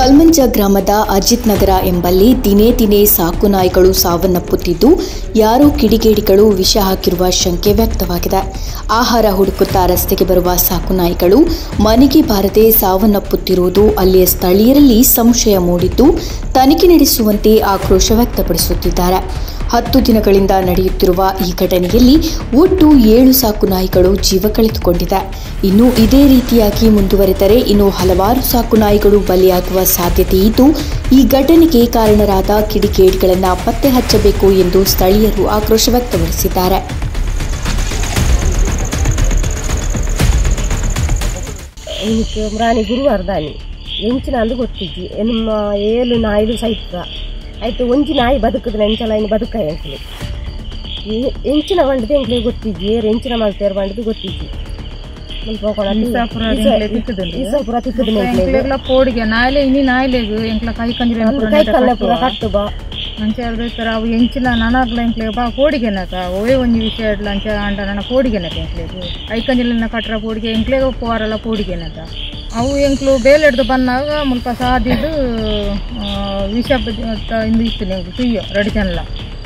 ಕಲ್ಮಂಜ ಗ್ರಾಮದ ಅಜಿತ್ ನಗರ ಎಂಬಲ್ಲಿ ದಿನೇ ದಿನೇ ಸಾಕು ನಾಯಿಗಳು ಸಾವನ್ನಪ್ಪುತ್ತಿದ್ದು ಯಾರೋ ಕಿಡಿಗೇಡಿಗಳು ವಿಷ ಹಾಕಿರುವ ಶಂಕೆ ವ್ಯಕ್ತವಾಗಿದೆ ಆಹಾರ ಹುಡುಕುತ್ತಾ ರಸ್ತೆಗೆ ಬರುವ ಸಾಕು ನಾಯಿಗಳು ಮನೆಗೆ ಬಾರದೆ ಸಾವನ್ನಪ್ಪುತ್ತಿರುವುದು ಅಲ್ಲಿಯ ಸ್ಥಳೀಯರಲ್ಲಿ ಸಂಶಯ ಮೂಡಿದ್ದು ತನಿಖೆ ನಡೆಸುವಂತೆ ಆಕ್ರೋಶ ವ್ಯಕ್ತಪಡಿಸುತ್ತಿದ್ದಾರೆ ಹತ್ತು ದಿನಗಳಿಂದ ನಡೆಯುತ್ತಿರುವ ಈ ಘಟನೆಯಲ್ಲಿ ಒಟ್ಟು ಏಳು ಸಾಕು ನಾಯಿಗಳು ಜೀವ ಕಳೆದುಕೊಂಡಿದೆ ಇನ್ನು ಇದೇ ರೀತಿಯಾಗಿ ಮುಂದುವರೆದರೆ ಇನ್ನು ಹಲವಾರು ಸಾಕು ನಾಯಿಗಳು ಬಲಿಯಾಗುವ ಸಾಧ್ಯತೆ ಇದ್ದು ಈ ಘಟನೆಗೆ ಕಾರಣರಾದ ಕಿಡಿಗೇಡಿಗಳನ್ನು ಪತ್ತೆ ಹಚ್ಚಬೇಕು ಎಂದು ಸ್ಥಳೀಯರು ಆಕ್ರೋಶ ವ್ಯಕ್ತಪಡಿಸಿದ್ದಾರೆ എനിക്ക് ಮ್ರಾಣಿ ಗುರುವಾರದಾನಿ ಎಂಚಿನ ಅಂದು ಗೊತ್ತಿಜ್ಜಿ ಎನ್ಮ ಏಳು ನಾಯಿಲು ಸಹಿತ ಆಯ್ತು ಒಂಜಿ ನಾಯಿ ಬದುಕುದ್ರೆ ಎಂಚಲ ಇನ್ನು ಬದುಕ ಎಂಕ್ಲಿ ಎಂಚಿನ ಬಂಡದು ಎಂಕ್ಲಿ ಗೊತ್ತಿಜ್ಜಿ ಏರು ಎಂಚಿನ ಮಲ್ತೇರು ಬಂಡದು ಗೊತ್ತಿಜ್ಜಿ ಈಸಾಪುರ ಎಂಕ್ಲೆ ತಿಕ್ಕುದುಂಡು. ಈಸಾಪುರ ತಿಕ್ಕುದು ಎಂಕ್ಲೆಗ್ಲ ಪೋಡಿಗೆ ನಾಯಿಲೆ ಇನಿ ನಾಯಿಲೆಗ್ ಎಂಕ್ಲ ಕೈ ಕಂಜಿರ ಕೈ ಕಲ್ಲ ಪೂರ ಕಟ್ಟು ಬಾ ಅಂಚೆ ಇರ್ತರ ಅವು ಎಂಚಿನ ನನಗ್ಲ ಎಂಕ್ಲೆ ಬಾ ಪೋಡಿಗೆನಕ ಒವೆ ಒಂಜಿ ವಿಷಯ ಇಡ್ಲ ಅಂಚೆ ಅಂಡ ನನ್ನ ಪೋಡಿಗೆನಕ ಎಂಕ್ಲೆಗ್ ಐ ಕಂಜಿಲಿನ ಕಟ್ರ ಪೋಡಿಗೆ ಎಂಕ್ಲೆಗ ಪೋರಲ್ಲ ಪೋಡಿಗೆನಕ ಅವು ಎಂಕ್ಲು ಬೇಲೆ ಹಿಡ್ದು ಬಂದಾಗ ಮುಲ್ಪ ಸಾದಿದು ಆ, ವಿಷ ಬ- ತ- ಇಂದು ಇತ್ತು ನೀವು ತುಯ್ಯೋ ರಡಿತನಲ್ಲ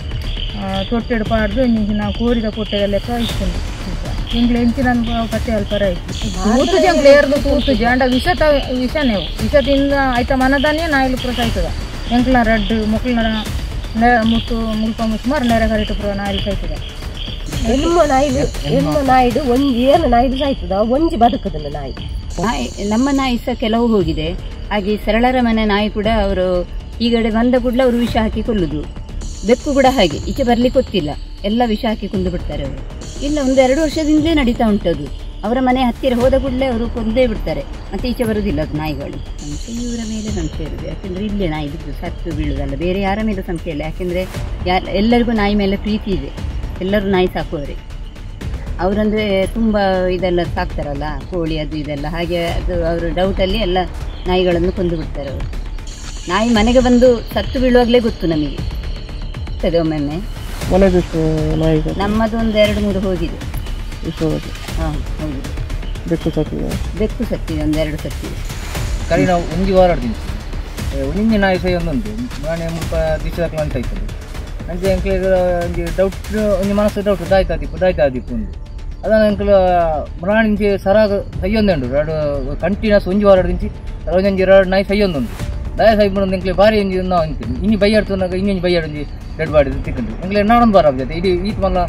ತೊಟ್ಟೆಡು ಪಾಡ್ದು ಇಂಚಿನ ಕೋರಿದ ಕೊಟ್ಟೆಗ ಲೆಕ್ಕ ಇತ್ತು ಎಂಗ್ಲೆ ಎಂಚಿನ ಕತ್ತೆ ಅಲ್ಪರ ಇತ್ತು ತೂತು ಜಂಗ್ಲೆ ಏರ್ದು ತೂತು ಅಂಡ ವಿಷ ತ ವಿಷ ನೀವು ವಿಷದಿಂದ ಆಯ್ತ ಮನದಾನೇ ನಾಯಿಲು ಪುರ ಸಾಯ್ತದ ಎಂಕ್ಲ ರಡ್ಡು ಮುಕ್ಳ ನೆ ಮುಟ್ಟು ಮುಲ್ಪ ಸುಮಾರು ನೆರೆ ಕರಿಟ್ಟು ಪುರ ನಾಯಿಲು ಸಾಯ್ತದ ಎನ್ಮ ನಾಯಿಲು ಎನ್ಮ ನಾಯಿಡು ಒಂಜಿ ಏಳು ನಾಯಿಡು ಸಾಯ್ತದ ಒಂಜಿ ಬದುಕುದಿಲ್ಲ ನಾಯಿ ನಾಯಿ ನಮ್ಮ ನಾಯಿ ಸಹ ಕೆಲವು ಹೋಗಿದೆ ಹಾಗೆ ಸರಳರ ಮನೆ ನಾಯಿ ಕೂಡ ಅವರು ಈ ಕಡೆ ಬಂದ ಕೂಡಲೇ ಅವರು ವಿಷ ಹಾಕಿ ಕೊಲ್ಲುದು ಬೆಕ್ಕು ಕೂಡ ಹಾಗೆ ಈಚೆ ಬರ್ಲಿಕ್ಕೆ ಗೊತ್ತಿಲ್ಲ ಎಲ್ಲ ವಿಷ ಹಾಕಿ ಕೊಂದು ಬಿಡ್ತಾರೆ ಅವರು ಇಲ್ಲ ಒಂದು ಎರಡು ವರ್ಷದಿಂದಲೇ ನಡೀತಾ ಉಂಟದು ಅವರ ಮನೆ ಹತ್ತಿರ ಹೋದ ಕೂಡಲೇ ಅವರು ಕೊಂದೇ ಬಿಡ್ತಾರೆ ಮತ್ತೆ ಈಚೆ ಬರುವುದಿಲ್ಲ ಅದು ನಾಯಿಗಳು ಸಂಶಯ ಇವರ ಮೇಲೆ ಸಂಶಯ ಇರುದು ಯಾಕೆಂದ್ರೆ ಇಲ್ಲೇ ನಾಯಿ ಬಿದ್ದು ಸತ್ತು ಬೀಳುದಲ್ಲ ಬೇರೆ ಯಾರ ಮೇಲೆ ಸಂಶಯ ಇಲ್ಲ ಯಾಕೆಂದ್ರೆ ಯಾರ ಎಲ್ಲರಿಗೂ ನಾಯಿ ಮೇಲೆ ಪ್ರೀತಿ ಇದೆ ಎಲ್ಲರೂ ನಾಯಿ ಸಾಕುವವರೇ ಅವರಂದ್ರೆ ತುಂಬ ಇದೆಲ್ಲ ಸಾಕ್ತಾರಲ್ಲ ಕೋಳಿ ಅದು ಇದೆಲ್ಲ ಹಾಗೆ ಅದು ಅವರು ಡೌಟಲ್ಲಿ ಎಲ್ಲ ನಾಯಿಗಳನ್ನು ಕೊಂದು ಬಿಡ್ತಾರೆ ಅವರು ನಾಯಿ ಮನೆಗೆ ಬಂದು ಸತ್ತು ಬೀಳುವಾಗಲೇ ಗೊತ್ತು ನಮಗೆ ಸರಿ ಒಮ್ಮೊಮ್ಮೆ ಮನೆದಷ್ಟು ನಾಯಿಗಳು ನಮ್ಮದು ಒಂದು ಎರಡು ಮೂರು ಹೋಗಿದೆ ವಿಶ್ವದಲ್ಲಿ ಹಾಂ ಹೋಗಿದೆ ಬೆಕ್ಕು ಸಾಕಿದೆ ಬೆಕ್ಕು ಸತ್ತಿದೆ ಒಂದೆರಡು ಸತ್ತಿದೆ ಕರಿ ನಾವು ಒಂಜಿ ವಾರ ದಿಂಚು ಒಂಜಿ ನಾಯಿ ಸೈ ಒಂದೊಂದು ನಾನೇ ಮುಲ್ಪ ದಿಶದಾಗ ಅಂತ ಇರ್ತದೆ ಅಂಚೆ ಎಂಕ್ಲೆಗ್ ಒಂಜಿ ಡೌಟ್ ಒಂಜಿ ಮನಸ್ಸು ಡೌಟ್ ದಾಯ್ತಾ ದಿಪ್ಪು ದಾಯ್ತಾ ದಿಪ್ಪು ಉಂದು ಅದನ್ನ ಎಂಕ್ಲ ಮರಾಣಿಂಚಿ ಸರಾಗ ಸೈಯೊಂದುಂಡು ಎರಡು ಕಂಟಿನ್ಯೂಸ್ ಒಂಜಿ ವಾರ ದಿಂಚಿ ಒಂಜೊಂಜಿ ಎರಡು ನಾಯಿ ಸೈಯೊಂದುಂಡು ದಾಯ ಸೈ ಬಂದು ಎಂಕ್ಲೆ ಬಾರಿ ಒಂಜಿ ನಾವು ಅಂತೀನಿ ಇನ್ನು ಬೈಯಾಡ್ತುನಾಗ ಇನ್ನೊಂಜಿ ಬೈಯಾಡ್ ಒಂಜಿ ಡೆಡ್ ಬಾಡಿ ತಿಕ್ಕಂಡು ಎಂಕ್ಲೆ ನಾಡೊಂದು ಬಾರ ಜೊತೆ ಇಡೀ ಈತ್ ಮಲ್ಲ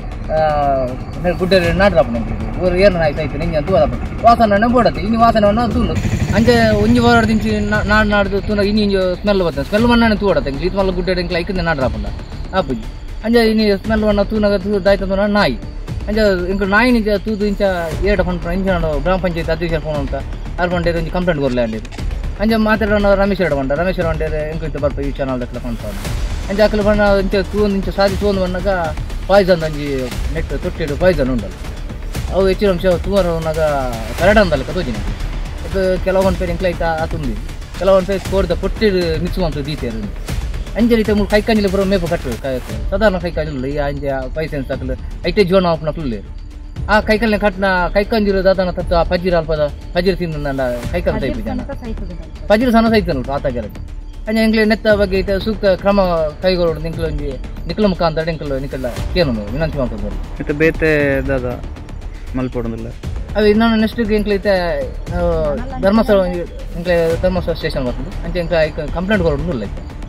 ಗುಡ್ಡ ನಾಡ್ರಪ್ಪ ಎಂಕ್ಲೆ ಊರು ಏರ್ ನಾಯಿ ಸೈತು ನಿಂಗೆ ತೂದಪ್ಪ ವಾಸನೆ ಬೋಡತ್ತೆ ಇನ್ನು ವಾಸನವನ್ನು ತೂನು ಅಂಚೆ ಒಂಜಿ ವಾರ ದಿಂಚಿ ನಾಡ್ ನಾಡ್ದು ತೂನ ಇನ್ನು ಇಂಜು ಸ್ಮೆಲ್ ಬರ್ತದೆ ಸ್ಮೆಲ್ ಮಣ್ಣನೆ ತೂಡತ್ತೆ ಎಂಕ್ಲೆ ಈತ್ ಮಲ್ಲ ಗುಡ್ಡ ಎಂಕ್ಲೆ ಐಕಂದೆ ನಾಡ್ರಪ್ಪಂಡ ಆಪುಜಿ ಅಂಜೆ ಇನ್ನು ಸ್ಮೆಲ್ ಮಣ್ಣ ತೂನಾಗ ತೂ ದಾಯ್ತ ನಾಯಿ ಅಂಚ ಇಂಕ ನಾಯಿ ನಿಂಚ ತೂದು ಇಂಚ ಏಡ ಫೋನ್ ಇಂಚ ಗ್ರಾಮ ಪಂಚಾಯತ್ ಅಧ್ಯಕ್ಷ ಫೋನ್ ಅಂತ ಆರು ಗಂಟೆ ಒಂಜಿ ಕಂಪ್ಲೇಂಟ್ ಕೊರ್ಲೆ ಅಂಡಿ ಅಂಚ ಮಾತಾಡೋಣ ರಮೇಶ್ ಎರಡು ಬಂಡ ರಮೇಶ್ ಎರಡು ಗಂಟೆ ಇಂಕ ಇತ್ತು ಬರ್ಪ ಈ ಚಾನಲ್ ಲೆಕ್ಕ ಫೋನ್ ಅಂಚ ಅಕ್ಕಲು ಬಣ್ಣ ಇಂಚ ತೂಂದು ಇಂಚ ಸಾದಿ ತೂಂದು ಬಂದಾಗ ಪಾಯ್ಸನ್ ಒಂಜಿ ನೆಟ್ ತೊಟ್ಟಿಡು ಪಾಯ್ಸನ್ ಉಂಡಲ್ಲ ಅವು ಹೆಚ್ಚಿನ ಅಂಶ ಸುಮಾರು ನಾಗ ಕರಡ ಅಂದಲ್ಲ ಕತೋಜಿನ ಅದು ಕೆಲವೊಂದು ಪೇರು ಎಂಕ್ಲ ಆಯ್ತಾ ಆತುಂದಿ ಕೆಲವೊಂದು ಪೇರು ಕೋರ್ದ ಪೊಟ್ಟಿಡು ಮಿಕ್ಸ್ ಮಾಡ್ತು ದೀತೇರು ಅಂಜೆ ರೀತಿ ಮೂರು ಕೈ ಕಂಜಿಲು ಬರೋ ಮೇಪು ಕಟ್ಟು ಸಾಧಾರಣ ಕೈ ಕಂಜಿಲ್ಲ ಈ ಅಂಜೆ ಪೈಸೆ ಸಾಕಲು ಐಟೆ ಜೀವನ ಹಾಕ್ನಕ್ಲು ಆ ಕೈಕಲ್ನ ಕಟ್ನ ಕೈಕಂಜಿರು ದಾದನ ತತ್ತು ಆ ಪಜ್ಜಿರ ಅಲ್ಪದ ಪಜ್ಜಿರ ತಿಂದ ಕೈಕಲ್ ಟೈಪ್ ಜನ ಪಜ್ಜಿರ ಸಣ್ಣ ಸೈತ ಉಂಟು ಆತ ಗ್ಯಾರಂಟಿ ಅಂಜೆ ಎಂಕ್ಲೆ ನೆತ್ತ ಬಗ್ಗೆ ಐತೆ ಸೂಕ್ತ ಕ್ರಮ ಕೈಗೊಳ್ಳು ನಿಂಕ್ಲು ಒಂಜಿ ನಿಕ್ಲ ಮುಖಾಂತರ ನಿಂಕ್ಲು ನಿಕ್ಲ ಕೇನು ವಿನಂತಿ ಮಾಡ್ಕೊಂಡು ಮತ್ತೆ ಬೇತೆ ದಾದ ಮಲ್ಪೊಡೋದಿಲ್ಲ ಅದು ಇನ್ನೊಂದು ನೆಕ್ಸ್ಟ್ ಎಂಕ್ಲೆ ಐತೆ ಧರ್ಮಸ್ಥಳ ಎಂಕ್ಲೆ ಧರ್ಮಸ್ಥಳ ಸ್ಟೇಷನ್ ಬರ್ತದೆ ಅಂಚೆ ಎಂಕ್ಲೆ ಕಂಪ್ಲೇಂಟ್ ಕೊಡೋದು ಇಲ್ಲ ಐತೆ